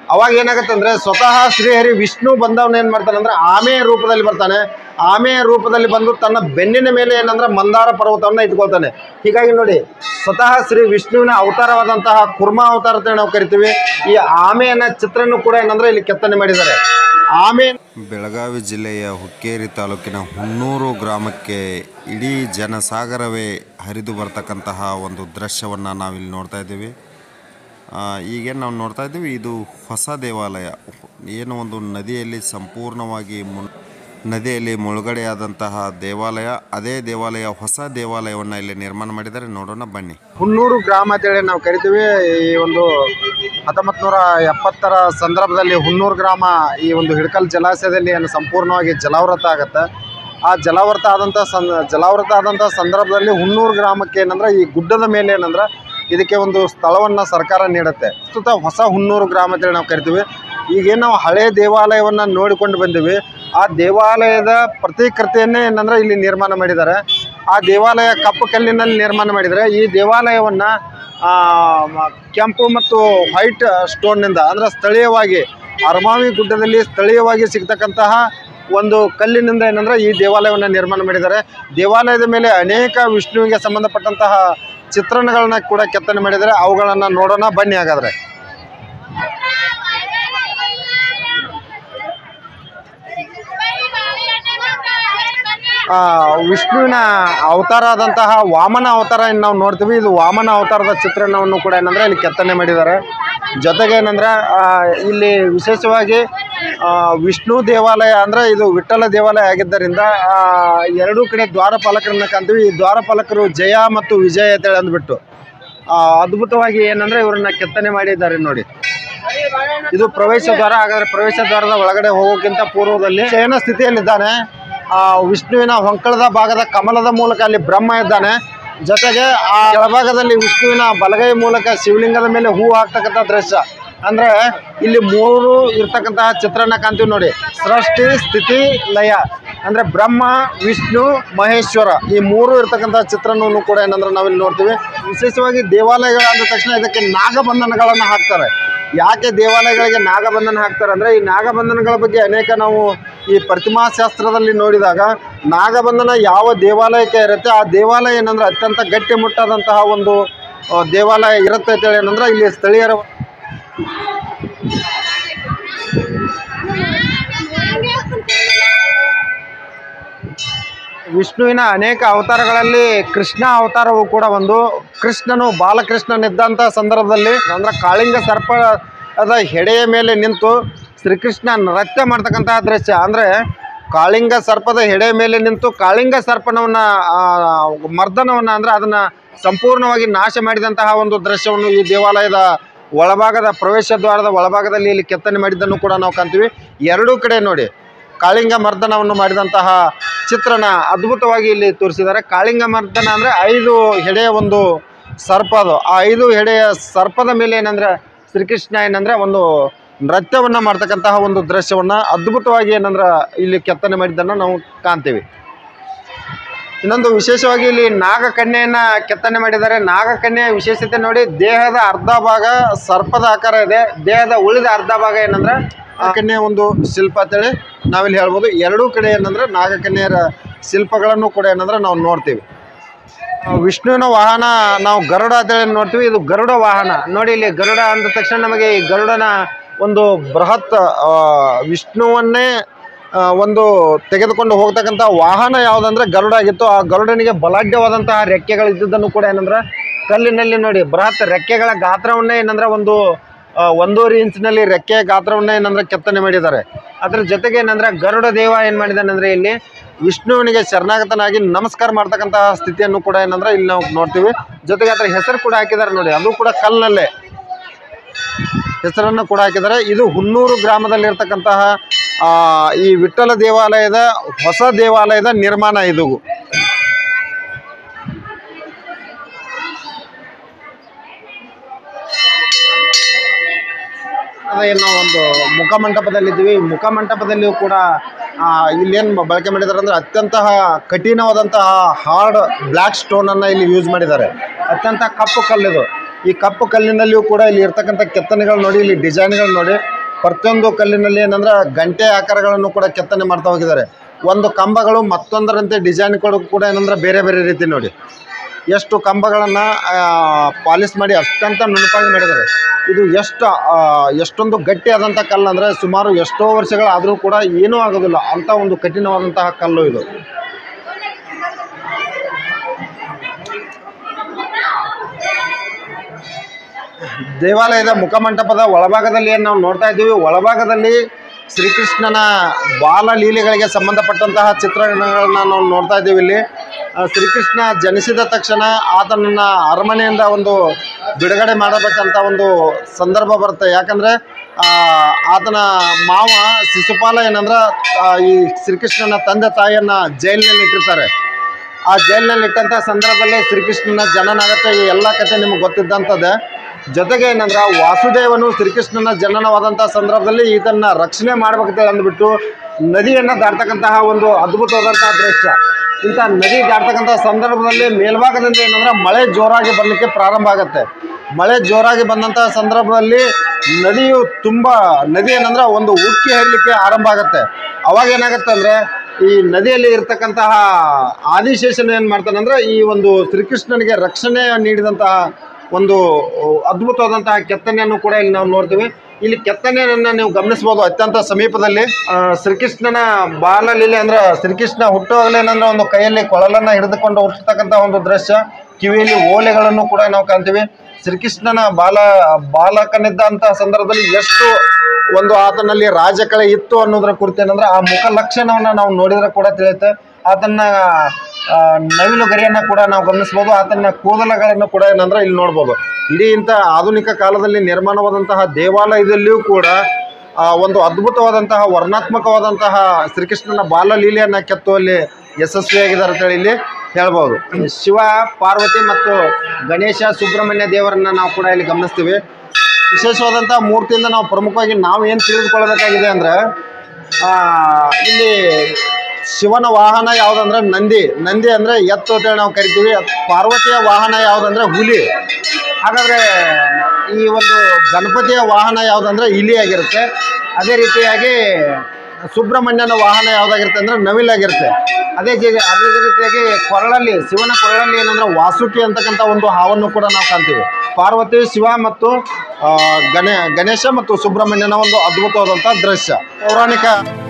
ಅವಾಗ ಏನಾಗುತ್ತೆ ಅಂದ್ರೆ ಸ್ವತಃ ಶ್ರೀಹರಿ ವಿಷ್ಣು ಬಂದವನು ಏನು ಮಾಡ್ತಾನೆ ಅಂದ್ರೆ ಆಮೆಯ ರೂಪದಲ್ಲಿ ಬರ್ತಾನೆ ಆಮೆಯ ರೂಪದಲ್ಲಿ ಬಂದು ತನ್ನ ಬೆನ್ನಿನ ಮೇಲೆ ಏನಂದ್ರೆ ಮಂದಾರ ಪರ್ವತವನ್ನು ಇಟ್ಕೊಳ್ತಾನೆ ಹೀಗಾಗಿ ನೋಡಿ ಸ್ವತಃ ಶ್ರೀ ವಿಷ್ಣುವಿನ ಅವತಾರವಾದಂತಹ ಕುರ್ಮ ಅವತಾರ ಅಂತ ನಾವು ಕರಿತೀವಿ ಈ ಆಮೆಯನ್ನ ಚಿತ್ರನೂ ಕೂಡ ಏನಂದ್ರೆ ಇಲ್ಲಿ ಕೆತ್ತನೆ ಮಾಡಿದ್ದಾರೆ ಆಮೆ ಬೆಳಗಾವಿ ಜಿಲ್ಲೆಯ ಹುಕ್ಕೇರಿ ತಾಲೂಕಿನ ಹುನ್ನೂರು ಗ್ರಾಮಕ್ಕೆ ಇಡೀ ಜನಸಾಗರವೇ ಹರಿದು ಬರ್ತಕ್ಕಂತಹ ಒಂದು ದೃಶ್ಯವನ್ನು ನಾವಿಲ್ಲಿ ನೋಡ್ತಾ ಇದ್ದೀವಿ ಆ, ಈಗೇನು ನಾವು ನೋಡ್ತಾ ಇದ್ದೀವಿ ಇದು ಹೊಸ ದೇವಾಲಯ ಏನು ಒಂದು ನದಿಯಲ್ಲಿ ಸಂಪೂರ್ಣವಾಗಿ ಮುನ್ ನದಿಯಲ್ಲಿ ಮುಳುಗಡೆಯಾದಂತಹ ದೇವಾಲಯ ಅದೇ ದೇವಾಲಯ ಹೊಸ ದೇವಾಲಯವನ್ನು ಇಲ್ಲಿ ನಿರ್ಮಾಣ ಮಾಡಿದ್ದಾರೆ ನೋಡೋಣ ಬನ್ನಿ ಹುನ್ನೂರು ಗ್ರಾಮ ಅಂತೇಳಿ ನಾವು ಕರಿತೀವಿ ಈ ಒಂದು ಹತ್ತೊಂಬತ್ತು ನೂರ ಎಪ್ಪತ್ತರ ಸಂದರ್ಭದಲ್ಲಿ ಹುನ್ನೂರು ಗ್ರಾಮ ಈ ಒಂದು ಹಿಡ್ಕಲ್ ಜಲಾಶಯದಲ್ಲಿ ಏನು ಸಂಪೂರ್ಣವಾಗಿ ಜಲಾವೃತ ಆಗುತ್ತೆ ಆ ಜಲಾವೃತ ಆದಂಥ ಸಂ ಜಲಾವೃತ ಆದಂಥ ಸಂದರ್ಭದಲ್ಲಿ ಹುನ್ನೂರು ಗ್ರಾಮಕ್ಕೆ ಏನಂದ್ರೆ ಈ ಗುಡ್ಡದ ಮೇಲೆ ಏನಂದ್ರೆ ಇದಕ್ಕೆ ಒಂದು ಸ್ಥಳವನ್ನು ಸರ್ಕಾರ ನೀಡುತ್ತೆ ಪ್ರಸ್ತುತ ಹೊಸ ಹುನ್ನೂರು ಗ್ರಾಮ ಅಂತೇಳಿ ನಾವು ಕರಿತೀವಿ ಈಗೇನು ನಾವು ಹಳೆ ದೇವಾಲಯವನ್ನು ನೋಡಿಕೊಂಡು ಬಂದೀವಿ ಆ ದೇವಾಲಯದ ಪ್ರತಿಕೃತಿಯನ್ನೇ ಏನಂದ್ರೆ ಇಲ್ಲಿ ನಿರ್ಮಾಣ ಮಾಡಿದ್ದಾರೆ ಆ ದೇವಾಲಯ ಕಪ್ಪು ಕಲ್ಲಿನಲ್ಲಿ ನಿರ್ಮಾಣ ಮಾಡಿದರೆ ಈ ದೇವಾಲಯವನ್ನು ಕೆಂಪು ಮತ್ತು ವೈಟ್ ಸ್ಟೋನ್ನಿಂದ ಅಂದರೆ ಸ್ಥಳೀಯವಾಗಿ ಅರಮಾವಿ ಗುಡ್ಡದಲ್ಲಿ ಸ್ಥಳೀಯವಾಗಿ ಸಿಗ್ತಕ್ಕಂತಹ ಒಂದು ಕಲ್ಲಿನಿಂದ ಏನಂದ್ರೆ ಈ ದೇವಾಲಯವನ್ನು ನಿರ್ಮಾಣ ಮಾಡಿದ್ದಾರೆ ದೇವಾಲಯದ ಮೇಲೆ ಅನೇಕ ವಿಷ್ಣುವಿಗೆ ಸಂಬಂಧಪಟ್ಟಂತಹ ಚಿತ್ರಣಗಳನ್ನ ಕೂಡ ಕೆತ್ತನೆ ಮಾಡಿದ್ದಾರೆ ಅವುಗಳನ್ನು ನೋಡೋಣ ಬನ್ನಿ ಹಾಗಾದ್ರೆ ಆ, ವಿಷ್ಣುವಿನ ಅವತಾರ ಆದಂತಹ ವಾಮನ ಅವತಾರ ಏನು ನಾವು ನೋಡ್ತೀವಿ ಇದು ವಾಮನ ಅವತಾರದ ಚಿತ್ರಣವನ್ನು ಕೂಡ ಏನಂದ್ರೆ ಇಲ್ಲಿ ಕೆತ್ತನೆ ಮಾಡಿದ್ದಾರೆ ಜೊತೆಗೆ ಏನಂದ್ರೆ ಆ, ಇಲ್ಲಿ ವಿಶೇಷವಾಗಿ ಆ, ವಿಷ್ಣು ದೇವಾಲಯ ಅಂದ್ರೆ ಇದು ವಿಠ್ಠಲ ದೇವಾಲಯ ಆಗಿದ್ದರಿಂದ ಆ, ಎರಡೂ ಕಡೆ ದ್ವಾರಪಾಲಕರನ್ನ ಕಾಣ್ತೀವಿ ಈ ದ್ವಾರಪಾಲಕರು ಜಯ ಮತ್ತು ವಿಜಯ ಅಂತೇಳಿ ಅಂದ್ಬಿಟ್ಟು ಆ, ಅದ್ಭುತವಾಗಿ ಏನಂದ್ರೆ ಇವ್ರನ್ನ ಕೆತ್ತನೆ ಮಾಡಿದ್ದಾರೆ ನೋಡಿ ಇದು ಪ್ರವೇಶ ದ್ವಾರ ಹಾಗಾದ್ರೆ ಪ್ರವೇಶ ದ್ವಾರದ ಒಳಗಡೆ ಹೋಗೋಕ್ಕಿಂತ ಪೂರ್ವದಲ್ಲಿ ಶಯನ ಸ್ಥಿತಿಯಲ್ಲಿದ್ದಾನೆ ಆ ವಿಷ್ಣುವಿನ ಹೊಂಕಳದ ಭಾಗದ ಕಮಲದ ಮೂಲಕ ಅಲ್ಲಿ ಬ್ರಹ್ಮ ಇದ್ದಾನೆ ಜೊತೆಗೆ ಆ ಕೆಳಭಾಗದಲ್ಲಿ ವಿಷ್ಣುವಿನ ಬಲಗೈ ಮೂಲಕ ಶಿವಲಿಂಗದ ಮೇಲೆ ಹೂ ಹಾಕ್ತಕ್ಕಂಥ ದೃಶ್ಯ ಅಂದ್ರೆ ಇಲ್ಲಿ ಮೂರು ಇರ್ತಕ್ಕಂತಹ ಚಿತ್ರನ ಕಾಣ್ತೀವಿ ನೋಡಿ ಸೃಷ್ಟಿ ಸ್ಥಿತಿ ಲಯ ಅಂದ್ರೆ ಬ್ರಹ್ಮ ವಿಷ್ಣು ಮಹೇಶ್ವರ ಈ ಮೂರು ಇರ್ತಕ್ಕಂಥ ಚಿತ್ರಣವನ್ನು ಕೂಡ ಏನಂದ್ರೆ ನಾವಿಲ್ಲಿ ನೋಡ್ತೀವಿ ವಿಶೇಷವಾಗಿ ದೇವಾಲಯಗಳು ಅಂದ ತಕ್ಷಣ ಇದಕ್ಕೆ ನಾಗಬಂಧನಗಳನ್ನು ಹಾಕ್ತಾರೆ ಯಾಕೆ ದೇವಾಲಯಗಳಿಗೆ ನಾಗಬಂಧನ ಹಾಕ್ತಾರೆ ಅಂದರೆ ಈ ನಾಗಬಂಧನಗಳ ಬಗ್ಗೆ ಅನೇಕ ನಾವು ಈ ಪ್ರತಿಮಾ ಶಾಸ್ತ್ರದಲ್ಲಿ ನೋಡಿದಾಗ ನಾಗಬಂಧನ ಯಾವ ದೇವಾಲಯಕ್ಕೆ ಇರುತ್ತೆ ಆ ದೇವಾಲಯ ಏನಂದ್ರೆ ಅತ್ಯಂತ ಗಟ್ಟಿಮುಟ್ಟಾದಂತಹ ಒಂದು ಆ, ದೇವಾಲಯ ಇರುತ್ತೆ ಅಂತೇಳಿ ಏನಂದ್ರೆ ಇಲ್ಲಿ ಸ್ಥಳೀಯರ ವಿಷ್ಣುವಿನ ಅನೇಕ ಅವತಾರಗಳಲ್ಲಿ ಕೃಷ್ಣ ಅವತಾರವು ಕೂಡ ಒಂದು ಕೃಷ್ಣನು ಬಾಲಕೃಷ್ಣನಿದ್ದಂಥ ಸಂದರ್ಭದಲ್ಲಿ ಅಂದ್ರೆ ಕಾಳಿಂಗ ಸರ್ಪ ಅದ ಹೆಡೆಯ ಮೇಲೆ ನಿಂತು ಶ್ರೀಕೃಷ್ಣ ನೃತ್ಯ ಮಾಡ್ತಕ್ಕಂತಹ ದೃಶ್ಯ ಅಂದರೆ ಕಾಳಿಂಗ ಸರ್ಪದ ಹೆಡೆಯ ಮೇಲೆ ನಿಂತು ಕಾಳಿಂಗ ಸರ್ಪನವನ್ನ ಆ, ಮರ್ದನವನ್ನ ಅಂದ್ರೆ ಅದನ್ನ ಸಂಪೂರ್ಣವಾಗಿ ನಾಶ ಮಾಡಿದಂತಹ ಒಂದು ದೃಶ್ಯವನ್ನು ಈ ದೇವಾಲಯದ ಒಳಭಾಗದ ಪ್ರವೇಶ ದ್ವಾರದ ಒಳಭಾಗದಲ್ಲಿ ಇಲ್ಲಿ ಕೆತ್ತನೆ ಮಾಡಿದ್ದನ್ನು ಕೂಡ ನಾವು ಕಾಣ್ತೀವಿ ಎರಡೂ ಕಡೆ ನೋಡಿ ಕಾಳಿಂಗ ಮರ್ದನವನ್ನು ಮಾಡಿದಂತಹ ಚಿತ್ರಣ ಅದ್ಭುತವಾಗಿ ಇಲ್ಲಿ ತೋರಿಸಿದ್ದಾರೆ ಕಾಳಿಂಗ ಮರ್ದನ ಅಂದರೆ ಐದು ಹೆಡೆಯ ಒಂದು ಸರ್ಪ ಅದು ಆ ಐದು ಹೆಡೆಯ ಸರ್ಪದ ಮೇಲೆ ಏನಂದ್ರೆ ಶ್ರೀಕೃಷ್ಣ ಏನಂದ್ರೆ ಒಂದು ನೃತ್ಯವನ್ನು ಮಾಡ್ತಕ್ಕಂತಹ ಒಂದು ದೃಶ್ಯವನ್ನು ಅದ್ಭುತವಾಗಿ ಏನಂದ್ರೆ ಇಲ್ಲಿ ಕೆತ್ತನೆ ಮಾಡಿದ್ದನ್ನು ನಾವು ಕಾಣ್ತೀವಿ ಇನ್ನೊಂದು ವಿಶೇಷವಾಗಿ ಇಲ್ಲಿ ನಾಗಕನ್ಯೆಯನ್ನ ಕೆತ್ತನೆ ಮಾಡಿದ್ದಾರೆ ನಾಗಕನ್ಯೆಯ ವಿಶೇಷತೆ ನೋಡಿ ದೇಹದ ಅರ್ಧ ಭಾಗ ಸರ್ಪದ ಆಕಾರ ಇದೆ ದೇಹದ ಉಳಿದ ಅರ್ಧ ಭಾಗ ಏನಂದ್ರೆ ನಾಗಕನ್ಯೆಯ ಒಂದು ಶಿಲ್ಪ ಅಂತೇಳಿ ನಾವಿಲ್ಲಿ ಹೇಳ್ಬೋದು ಎರಡೂ ಕಡೆ ಏನಂದ್ರೆ ನಾಗಕನ್ಯೆಯರ ಶಿಲ್ಪಗಳನ್ನು ಕೂಡ ಏನಂದ್ರೆ ನಾವು ನೋಡ್ತೀವಿ ಆ, ವಿಷ್ಣುವಿನ ವಾಹನ ನಾವು ಗರುಡ ಅಂತೇಳಿ ನೋಡ್ತೀವಿ ಇದು ಗರುಡ ವಾಹನ ನೋಡಿ ಇಲ್ಲಿ ಗರುಡ ಅಂದ ತಕ್ಷಣ ನಮಗೆ ಈ ಗರುಡನ ಒಂದು ಬೃಹತ್ ಆ, ವಿಷ್ಣುವನ್ನೇ ಆ, ಒಂದು ತೆಗೆದುಕೊಂಡು ಹೋಗ್ತಕ್ಕಂಥ ವಾಹನ ಯಾವುದಂದ್ರೆ ಗರುಡ ಆಗಿತ್ತು ಆ ಗರುಡನಿಗೆ ಬಲಾಢ್ಯವಾದಂತಹ ರೆಕ್ಕೆಗಳು ಇದ್ದಿದ್ದನ್ನು ಕೂಡ ಏನಂದ್ರೆ ಕಲ್ಲಿನಲ್ಲಿ ನೋಡಿ ಬೃಹತ್ ರೆಕ್ಕೆಗಳ ಗಾತ್ರವನ್ನೇ ಏನಂದ್ರೆ ಒಂದು ಆ, ಒಂದೂವರೆ ಇಂಚಿನಲ್ಲಿ ರೆಕ್ಕೆಯ ಗಾತ್ರವನ್ನೇ ಏನಂದ್ರೆ ಕೆತ್ತನೆ ಮಾಡಿದ್ದಾರೆ ಅದ್ರ ಜೊತೆಗೆ ಏನಂದ್ರೆ ಗರುಡ ದೇವ ಏನು ಮಾಡಿದಾನೆ ಅಂದ್ರೆ ಇಲ್ಲಿ ವಿಷ್ಣುವಿನಿಗೆ ಶರಣಾಗತನಾಗಿ ನಮಸ್ಕಾರ ಮಾಡ್ತಕ್ಕಂತಹ ಸ್ಥಿತಿಯನ್ನು ಕೂಡ ಏನಂದ್ರೆ ಇಲ್ಲಿ ನಾವು ನೋಡ್ತೀವಿ ಜೊತೆಗೆ ಅದ್ರ ಹೆಸರು ಕೂಡ ಹಾಕಿದ್ದಾರೆ ನೋಡಿ ಅದು ಕೂಡ ಕಲ್ಲಿನಲ್ಲೇ ಹೆಸರನ್ನು ಕೂಡ ಹಾಕಿದ್ದಾರೆ ಇದು ಹುನ್ನೂರು ಗ್ರಾಮದಲ್ಲಿರ್ತಕ್ಕಂತಹ ಆ, ಈ ವಿಠ್ಠಲ ದೇವಾಲಯದ ಹೊಸ ದೇವಾಲಯದ ನಿರ್ಮಾಣ ಇದು ಏನು ಒಂದು ಮುಖಮಂಟಪದಲ್ಲಿದ್ದೀವಿ ಈ ಮುಖಮಂಟಪದಲ್ಲಿಯೂ ಕೂಡ ಆ, ಇಲ್ಲೇನು ಬಳಕೆ ಮಾಡಿದ್ದಾರೆ ಅಂದರೆ ಅತ್ಯಂತ ಕಠಿಣವಾದಂತಹ ಹಾರ್ಡ್ ಬ್ಲ್ಯಾಕ್ ಸ್ಟೋನನ್ನು ಇಲ್ಲಿ ಯೂಸ್ ಮಾಡಿದ್ದಾರೆ ಅತ್ಯಂತ ಕಪ್ಪು ಕಲ್ಲಿದು ಈ ಕಪ್ಪು ಕಲ್ಲಿನಲ್ಲಿಯೂ ಕೂಡ ಇಲ್ಲಿ ಇರ್ತಕ್ಕಂಥ ಕೆತ್ತನೆಗಳು ನೋಡಿ ಇಲ್ಲಿ ಡಿಸೈನ್ಗಳು ನೋಡಿ ಪ್ರತಿಯೊಂದು ಕಲ್ಲಿನಲ್ಲಿ ಏನಂದ್ರೆ ಗಂಟೆ ಆಕಾರಗಳನ್ನು ಕೂಡ ಕೆತ್ತನೆ ಮಾಡ್ತಾ ಹೋಗಿದ್ದಾರೆ ಒಂದು ಕಂಬಗಳು ಮತ್ತೊಂದರಂತೆ ಡಿಸೈನ್ಗಳು ಕೂಡ ಏನಂದ್ರೆ ಬೇರೆ ಬೇರೆ ರೀತಿ ನೋಡಿ ಎಷ್ಟು ಕಂಬಗಳನ್ನು ಪಾಲಿಸ್ ಮಾಡಿ ಅಷ್ಟಂತ ನುಣುಪಾಗಿ ಮಾಡಿದ್ದಾರೆ ಇದು ಎಷ್ಟು ಆ, ಎಷ್ಟೊಂದು ಗಟ್ಟಿಯಾದಂಥ ಕಲ್ಲು ಅಂದರೆ ಸುಮಾರು ಎಷ್ಟೋ ವರ್ಷಗಳಾದರೂ ಕೂಡ ಏನೂ ಆಗೋದಿಲ್ಲ ಅಂಥ ಒಂದು ಕಠಿಣವಾದಂತಹ ಕಲ್ಲು ಇದು ದೇವಾಲಯದ ಮುಖಮಂಟಪದ ಒಳಭಾಗದಲ್ಲಿ ಏನು ನಾವು ನೋಡ್ತಾ ಇದ್ದೀವಿ ಒಳಭಾಗದಲ್ಲಿ ಶ್ರೀಕೃಷ್ಣನ ಬಾಲಲೀಲೆಗಳಿಗೆ ಸಂಬಂಧಪಟ್ಟಂತಹ ಚಿತ್ರಣಗಳನ್ನ ನಾವು ನೋಡ್ತಾ ಇದ್ದೀವಿ ಇಲ್ಲಿ ಆ, ಶ್ರೀಕೃಷ್ಣ ಜನಿಸಿದ ತಕ್ಷಣ ಆತನನ್ನ ಅರಮನೆಯಿಂದ ಒಂದು ಬಿಡುಗಡೆ ಮಾಡಬೇಕಂತ ಒಂದು ಸಂದರ್ಭ ಬರುತ್ತೆ ಯಾಕಂದರೆ ಆತನ ಮಾವ ಶಿಶುಪಾಲ ಏನಂದ್ರೆ ಆ, ಈ ಶ್ರೀಕೃಷ್ಣನ ತಂದೆ ತಾಯಿಯನ್ನು ಜೈಲಿನಲ್ಲಿ ಇಟ್ಟಿರ್ತಾರೆ ಆ ಜೈಲಿನಲ್ಲಿ ಇಟ್ಟಂಥ ಸಂದರ್ಭದಲ್ಲಿ ಶ್ರೀಕೃಷ್ಣನ ಜನನ ಆಗತ್ತೆ ಈ ಎಲ್ಲ ಕಥೆ ನಿಮ್ಗೆ ಗೊತ್ತಿದ್ದಂಥದ್ದೇ ಜೊತೆಗೆ ಏನಂದ್ರೆ ವಾಸುದೇವನು ಶ್ರೀಕೃಷ್ಣನ ಜನನವಾದಂಥ ಸಂದರ್ಭದಲ್ಲಿ ಈತನ್ನ ರಕ್ಷಣೆ ಮಾಡ್ಬೇಕಂತ ಅಂದ್ಬಿಟ್ಟು ನದಿಯನ್ನು ದಾಟ್ತಕ್ಕಂತಹ ಒಂದು ಅದ್ಭುತವಾದಂತಹ ದೃಶ್ಯ ಇಂಥ ನದಿ ದಾಟ್ತಕ್ಕಂಥ ಸಂದರ್ಭದಲ್ಲಿ ಮೇಲ್ಭಾಗದಿಂದ ಏನಂದ್ರೆ ಮಳೆ ಜೋರಾಗಿ ಬರಲಿಕ್ಕೆ ಪ್ರಾರಂಭ ಆಗುತ್ತೆ ಮಳೆ ಜೋರಾಗಿ ಬಂದಂತಹ ಸಂದರ್ಭದಲ್ಲಿ ನದಿಯು ತುಂಬ ನದಿ ಏನಂದ್ರೆ ಒಂದು ಉಕ್ಕಿ ಹರಿಲಿಕ್ಕೆ ಆರಂಭ ಆಗುತ್ತೆ ಅವಾಗ ಏನಾಗುತ್ತೆ ಅಂದ್ರೆ ಈ ನದಿಯಲ್ಲಿ ಇರ್ತಕ್ಕಂತಹ ಆದಿಶೇಷನ್ ಏನು ಮಾಡ್ತಾನೆ ಅಂದ್ರೆ ಈ ಒಂದು ಶ್ರೀಕೃಷ್ಣನಿಗೆ ರಕ್ಷಣೆ ನೀಡಿದಂತಹ ಒಂದು ಅದ್ಭುತವಾದಂತಹ ಕೆತ್ತನೆಯನ್ನು ಕೂಡ ಇಲ್ಲಿ ನಾವು ನೋಡ್ತೀವಿ ಇಲ್ಲಿ ಕೆತ್ತನೆಯನ್ನ ನೀವು ಗಮನಿಸಬಹುದು ಅತ್ಯಂತ ಸಮೀಪದಲ್ಲಿ ಆ, ಶ್ರೀಕೃಷ್ಣನ ಬಾಲಲೀಲೆ ಅಂದ್ರೆ ಶ್ರೀಕೃಷ್ಣ ಹುಟ್ಟುವಾಗಲೇ ಏನಂದ್ರೆ ಒಂದು ಕೈಯಲ್ಲಿ ಕೊಳಲನ್ನ ಹಿಡಿದುಕೊಂಡು ಹುಟ್ಟತಕ್ಕಂಥ ಒಂದು ದೃಶ್ಯ ಕಿವಿಯಲ್ಲಿ ಓಲೆಗಳನ್ನು ಕೂಡ ನಾವು ಕಾಣ್ತೀವಿ ಶ್ರೀಕೃಷ್ಣನ ಬಾಲ ಬಾಲಕನಿದ್ದಂತಹ ಸಂದರ್ಭದಲ್ಲಿ ಎಷ್ಟು ಒಂದು ಆತನಲ್ಲಿ ರಾಜಕಳೆ ಇತ್ತು ಅನ್ನೋದ್ರ ಕುರಿತು ಏನಂದ್ರೆ ಆ ಮುಖ ಲಕ್ಷಣವನ್ನ ನಾವು ನೋಡಿದ್ರೆ ಕೂಡ ತಿಳಿಯುತ್ತೆ ಆತನ ಆ, ನವಿಲು ಗರಿಯನ್ನ ಕೂಡ ನಾವು ಗಮನಿಸ್ಬೋದು ಆತನ ಕೂದಲಗಳನ್ನು ಕೂಡ ಏನಂದ್ರೆ ಇಲ್ಲಿ ನೋಡ್ಬೋದು ಇಡೀ ಇಂಥ ಆಧುನಿಕ ಕಾಲದಲ್ಲಿ ನಿರ್ಮಾಣವಾದಂತಹ ದೇವಾಲಯದಲ್ಲಿಯೂ ಕೂಡ ಆ, ಒಂದು ಅದ್ಭುತವಾದಂತಹ ವರ್ಣಾತ್ಮಕವಾದಂತಹ ಶ್ರೀಕೃಷ್ಣನ ಬಾಲಲೀಲೆಯನ್ನ ಕೆತ್ತುವಲ್ಲಿ ಯಶಸ್ವಿಯಾಗಿದ್ದಾರೆ ಅಂತೇಳಿ ಇಲ್ಲಿ ಹೇಳ್ಬೋದು ಶಿವ ಪಾರ್ವತಿ ಮತ್ತು ಗಣೇಶ ಸುಬ್ರಹ್ಮಣ್ಯ ದೇವರನ್ನ ನಾವು ಕೂಡ ಇಲ್ಲಿ ಗಮನಿಸ್ತೀವಿ ವಿಶೇಷವಾದಂಥ ಮೂರ್ತಿಯಿಂದ ನಾವು ಪ್ರಮುಖವಾಗಿ ನಾವು ಏನು ತಿಳಿದುಕೊಳ್ಬೇಕಾಗಿದೆ ಅಂದರೆ ಇಲ್ಲಿ ಶಿವನ ವಾಹನ ಯಾವುದಂದ್ರೆ ನಂದಿ ನಂದಿ ಅಂದರೆ ಎತ್ತು ಅಂತೇಳಿ ನಾವು ಕರಿತೀವಿ ಪಾರ್ವತಿಯ ವಾಹನ ಯಾವುದಂದ್ರೆ ಹುಲಿ ಹಾಗಾದರೆ ಈ ಒಂದು ಗಣಪತಿಯ ವಾಹನ ಯಾವುದಂದ್ರೆ ಇಲಿ ಆಗಿರುತ್ತೆ ಅದೇ ರೀತಿಯಾಗಿ ಸುಬ್ರಹ್ಮಣ್ಯನ ವಾಹನ ಯಾವುದಾಗಿರುತ್ತೆ ಅಂದರೆ ನವಿಲಾಗಿರುತ್ತೆ ಅದೇ ಜೀಗ ಅದೇ ರೀತಿಯಾಗಿ ಕೊರಳಲ್ಲಿ ಶಿವನ ಕೊರಳಲ್ಲಿ ಏನಂದ್ರೆ ವಾಸುಕಿ ಅಂತಕ್ಕಂಥ ಒಂದು ಹಾವನ್ನು ಕೂಡ ನಾವು ಕಾಣ್ತೀವಿ ಪಾರ್ವತಿ ಶಿವ ಮತ್ತು ಆ, ಗಣೇ ಗಣೇಶ ಮತ್ತು ಸುಬ್ರಹ್ಮಣ್ಯನ ಒಂದು ಅದ್ಭುತವಾದಂಥ ದೃಶ್ಯ ಪೌರಾಣಿಕ